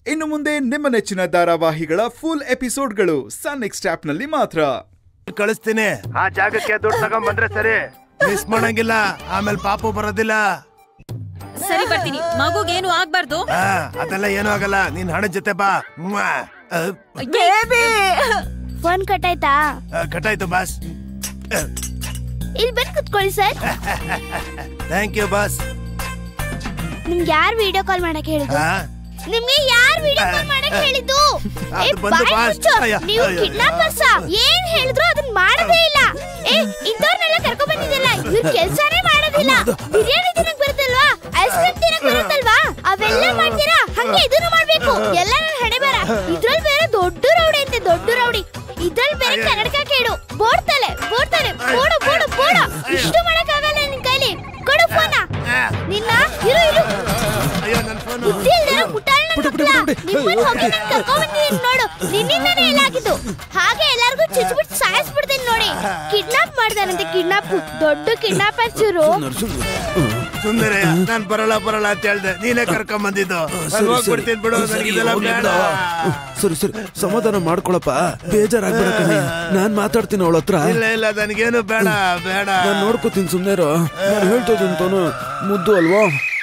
ಇನ್ನು ಮುಂದೆ ನಿಮ್ಮ ನೆಚ್ಚಿನ ಧಾರಾವಾಹಿಗಳ ಫುಲ್ ಎಪಿಸೋಡ್ಗಳು ಸನ್ ನೆಕ್ಸ್ಟ್ ಆಪ್ನಲ್ಲಿ ಮಾತ್ರ ಕಳಿಸ್ತೀನಿ ಆ ಜಾಗಕ್ಕೆ ದುಡ್ಡು ತಗೊಂಡ್ ಬಂದ್ರೆ ಸರಿ ಮಿಸ್ ಮಾಡಂಗಿಲ್ಲ ಆಮೇಲೆ ಪಾಪು ಬರೋದಿಲ್ಲ ಸರಿ ಬರ್ತೀನಿ ಮಗುಗೇನು ಆಗ್ಬಾರ್ದು ಆ, ಅದೆಲ್ಲ ಏನೂ ಆಗಲ್ಲ ನೀನ್ ಹಣದ ಜೊತೆ ಬಾ ಮ್ವಾ. ಆ, ಬೇಬಿ ಫೋನ್ ಕಟ್ಟಾಯ್ತಾ ಆ, ಕಟ್ಟಾಯ್ತು ಬಾಸ್ ಇಲ್ಲಿ ಬಂದು ಕುತ್ಕೊಳ್ಳಿ ಸರ್ ಥ್ಯಾಂಕ್ ಯು ಬಾಸ್ ನಿಮ್ಗೆ ಯಾರು ವಿಡಿಯೋ ಕಾಲ್ ಮಾಡಕ್ ಹೇಳಿದ್ದು ಆ, ನಿಮ್ಗೆ ಯಾರು ವಿಡಿಯೋ ಕಾಲ್ ಮಾಡಕ್ ಹೇಳಿದ್ದು ಅದು ಏ, ಬಂದು ಬಾಯ್ ಬಾಸ್. ಮುಚ್ಚು. ಅಯ್ಯ, ನೀವು ಅಯ್ಯ, ಕಿಡ್ನಾಪರ್ಸ ಏನ್ ಹೇಳಿದ್ರು ಅದನ್ನ ಮಾಡದೇ ಇಲ್ಲ ಏ ಇಂಥವ್ರನ್ನೆಲ್ಲ ಕರ್ಕೊಂಡ್ ಬಂದಿದ್ದಲ್ಲ ಇವ್ರ ಕೆಲ್ಸಾನೇ ಮಾಡೋದಿಲ್ಲ ಬಿರಿಯಾನಿ ತಿನ್ನಕ್ ಬರುತ್ತಲ್ವಾ ಐಸ್ ಕ್ರೀಮ್ ತಿನ್ನಕ್ ಬರುತ್ತಲ್ವಾ ಅವೆಲ್ಲ ಮಾಡ್ತೀರಾ ಹಂಗೆ ಇದನ್ನು ಮಾಡ್ಬೇಕು ಎಲ್ಲ ನನ್ನ ಹಣೆ ಬರ ಇದ್ರಲ್ಲಿ ಬೇರೆ ದೊಡ್ಡ ರೌಡಿ ಅಂತೆ ದೊಡ್ಡ ರೌಡಿ ಇದ್ರಲ್ಲಿ ಬೇರೆ ಕನ್ನಡಕ ಕೇಳು ಬೋಡ್ತಲೆ ಬೋಡ್ತಲೆ ಬೋಡು ಬೋಡು ಬೋಡ ಇಷ್ಟು ಮಾಡಕ್ ಆಗಲ್ಲ ನಿನ್ ಕೈಲಿ ಕೊಡು ಫೋನ ನಿನ್ನ ಇರು ಇರು ಅಯ್ಯೋ ನನ್ ಫೋನ್ ಬುದ್ಧಿ ಇಲ್ದಿರೋ ಮುಟ್ಟಾಳ್ನ ಮಕ್ಳ. ನಿಮ್ಮನ್ನ ಹೋಗಿ ನಾನ್ ಕರ್ಕೊಂಡ್ಬಂದಿದೀನಿ ನೋಡು ನಿನ್ನಿಂದಾನೇ ಎಲ್ಲ ಆಗಿದ್ದು ಹಾಗೆ ಎಲ್ಲಾರ್ಗೂ ಚುಚ್ಬಿಟ್ಟು ಸಾಯಿಸ್ಬಿಡ್ತೀನಿ ನೋಡಿ ಕಿಡ್ನಾಪ್ ಮಾಡ್ದಾರಂತೆ ಕಿಡ್ನಾಪ್ ದೊಡ್ಡ ಕಿಡ್ನಾಪರ್ ಚೂರು ಸುಂದರ ನಾನ್ ಬರಲ್ಲ ಬರಲ್ಲ ಅಂತ ಹೇಳ್ದೆ ನೀನೇ ಕರ್ಕೊಂಡ್ ಬಂದಿದ್ದು ನಾನ್ ಹೋಗ್ಬಿಡ್ತೀನಿ ಬಿಡು ನನಗೆ ಇದೆಲ್ಲ ಬೇಡ ಸರಿ ಸರಿ ಸಮಾಧಾನ ಮಾಡ್ಕೊಳಪ್ಪ ಬೇಜಾರಾಗ್ಬೇಡ ಕಣಯ್ಯ ನಾನ್ ಮಾತಾಡ್ತೀನಿ ಅವಳ ಹತ್ರ ಇಲ್ಲ ಇಲ್ಲ ನನಗೇನು ಬೇಡ ಬೇಡ ನಾನ್ ನೋಡ್ಕೋತೀನಿ ಸುಮ್ನೆ ಇರು ನಾನು ಹೇಳ್ತಾ ಇದ್ದೀನಿ ತಾನು ಮುದ್ದು ಅಲ್ವಾ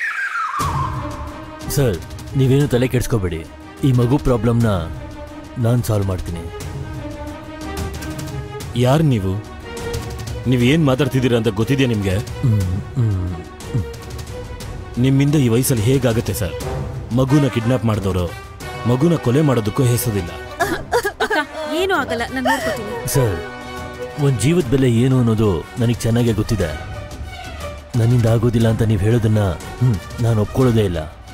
ಸರ್ ನೀವೇನು ತಲೆ ಕೆಡ್ಸ್ಕೋಬೇಡಿ ಈ ಮಗು ಪ್ರಾಬ್ಲಮ್ನ ನಾನು ಸಾಲ್ವ್ ಮಾಡ್ತೀನಿ ಯಾರು ನೀವು ನೀವು ಏನ್ ಮಾತಾಡ್ತಿದ್ದೀರಾ ಅಂತ ಗೊತ್ತಿದೆಯಾ ನಿಮ್ಗೆ ನಿಮ್ಮಿಂದ ಈ ವಯಸ್ಸಲ್ಲಿ ಹೇಗಾಗತ್ತೆ ಸರ್ ಮಗುನ ಕಿಡ್ನಾಪ್ ಮಾಡಿದವರು ಮಗುನ ಕೊಲೆ ಮಾಡೋದಕ್ಕೂ ಹೆಸರಿಲ್ಲ ಅಕ್ಕ ಏನು ಆಗಲ್ಲ ನಾನು ನೋಡ್ಕೋತೀನಿ ಸರ್ ಒಂದು ಜೀವದ ಬೆಲೆ ಏನು ಅನ್ನೋದು ನನಗೆ ಚೆನ್ನಾಗೇ ಗೊತ್ತಿದೆ ನನ್ನಿಂದ ಆಗೋದಿಲ್ಲ ಅಂತ ನೀವು ಹೇಳೋದನ್ನ ಹ್ಮ್, ನಾನು ಒಪ್ಕೊಳ್ಳೋದೇ ಇಲ್ಲ